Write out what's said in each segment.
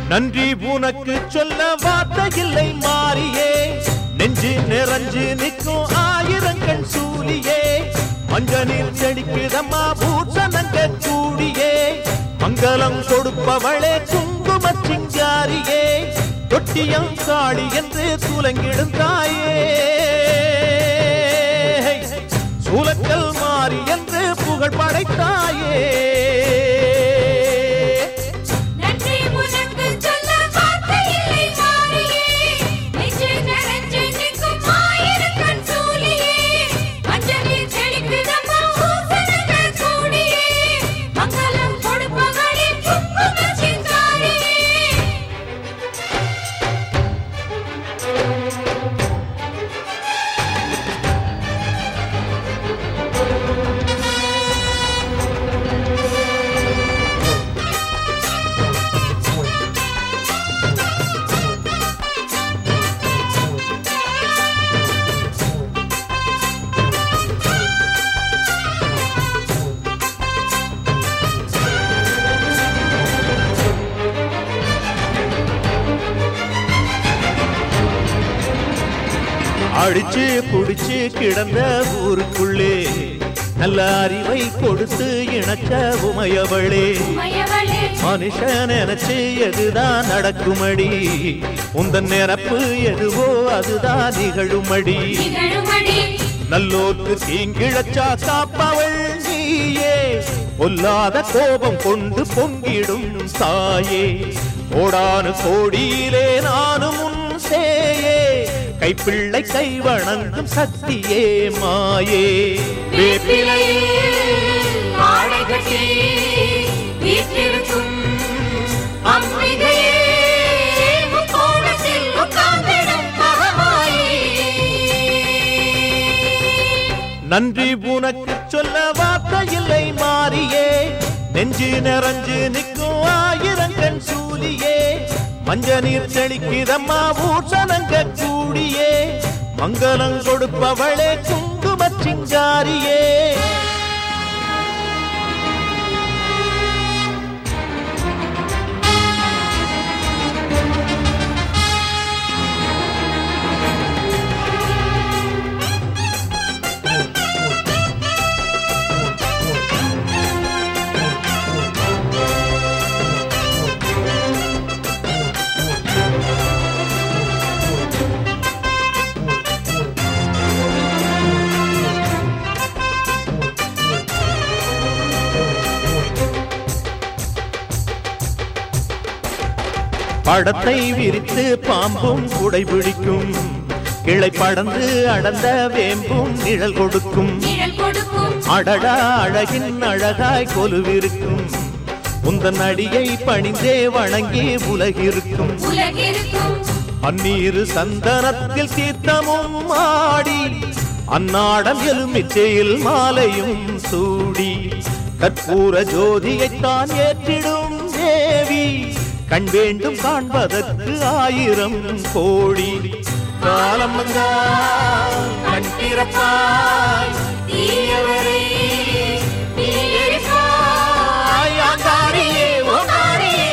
நன்றி உனக்கு சொல்ல வார்த்தை இல்லை மாறியே நெஞ்சு நிறைஞ்சு நிற்கும் ஆயிரங்கள் சூலியே மஞ்சனில் செடிக்குதம்மா பூசணங்க கூடியே மங்களம் கொடுப்பவளே குங்கும சிங்காரியே தொட்டியம் காளி என்று துலங்கிடும் தாயே சூலக்கல் மாறி என்று புகழ் படைத்தாயே நன்றி உனக்கு சொல்ல வார்த்தை இல்லை மாறியே நெஞ்சு நிறைஞ்சு நிற்கும் ஆயிரக்கண் சூலியே மஞ்சளில் செழிக்குதம்மா பூசணங்க கூடியே மங்களம் கொடுப்பவளே குங்கும சிங்காரியே அடிச்சு குடிச்சு கிடந்த ஊருக்குள்ளே நல்ல அறிவை கொடுத்து இணைச்ச உமையவளே மயவளே மனுஷன் நினைச்சு எதுதான் நடக்குமடி உந்தன் நினப்பு எதுவோ அதுதான் நிகழுமடி நிகழுமடி நல்லோர்க்கு தீங்கிழச்சா காப்பவள் நீயே பொல்லாத கோபம் கொண்டு பொங்கிடும் தாயே கோடானு கோடியிலே நானும் உன் சேயே கைப்பிள்ளை கை வணங்கும் சக்தியே மாயே வேப்பிலையில் ஆடை கட்டி வீற்றிருக்கும் அம்பிகையே முக்கோணத்தில் உட்கார்ந்திடும் மகமாயி நன்றி உனக்கு சொல்ல வார்த்தை இல்லை மாறியே நெஞ்சு நிறைஞ்சு நிற்கும் ஆயிரங்கண் சூலியே மஞ்ச நீர் செழிக்குதம்மா ஊசனங்க கூடியே மங்களம் கொடுப்பவளே குங்கும சிங்காரியே படத்தை விரித்து பாம்பும் குடை பிடிக்கும் கிளை படந்து அடர்ந்த வேம்பும் நிழல் கொடுக்கும் நிழல் கொடுக்கும் அடடா அழகின் அழகாய் கொலுவிருக்கும் உந்தன் அடியை பணிந்தே வணங்கி உலகிருக்கும் உலகிருக்கும் பன்னீரு சந்தனத்தில் தீர்த்தமும் ஆடி அன்னாடம் எலுமிச்சையில் மாலையும் சூடி கற்பூர ஜோதியைத்தான் ஏற்றிடும் தேவி கண் வேண்டும் காண்பதற்கு ஆயிரம் கோடி காலம் வந்தா கண் திறப்பாய் தீயவரே நீ எரிப்பாய் ஆங்காரியே, ஓங்காரியே,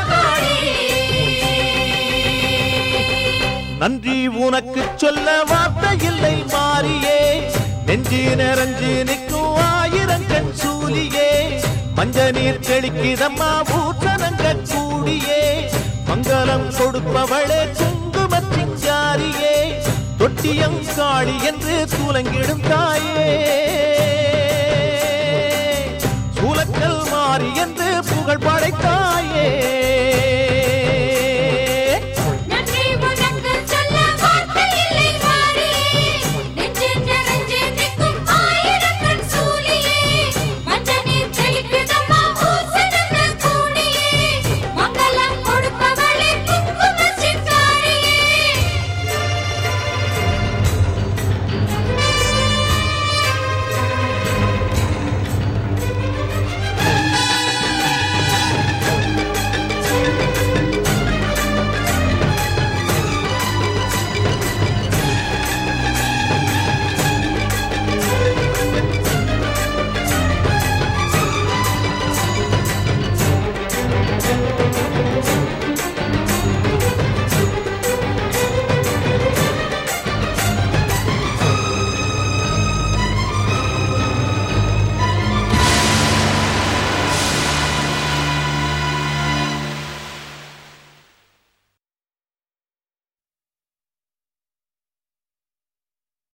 நன்றி உனக்கு சொல்ல வார்த்தை இல்லை மாறியே நெஞ்சு நிறைஞ்சு நிற்கும் ஆயிரம் கண் சூலியே மஞ்ச நீர் தெளிக்கிதம்மா பூசணங்க கூடியே மங்களம் கொடுப்பவளே குங்கும சிங்காரியே தொட்டியம் காளி என்று சூலங்கிடும் தாயே சூலக்கல் மாறி என்று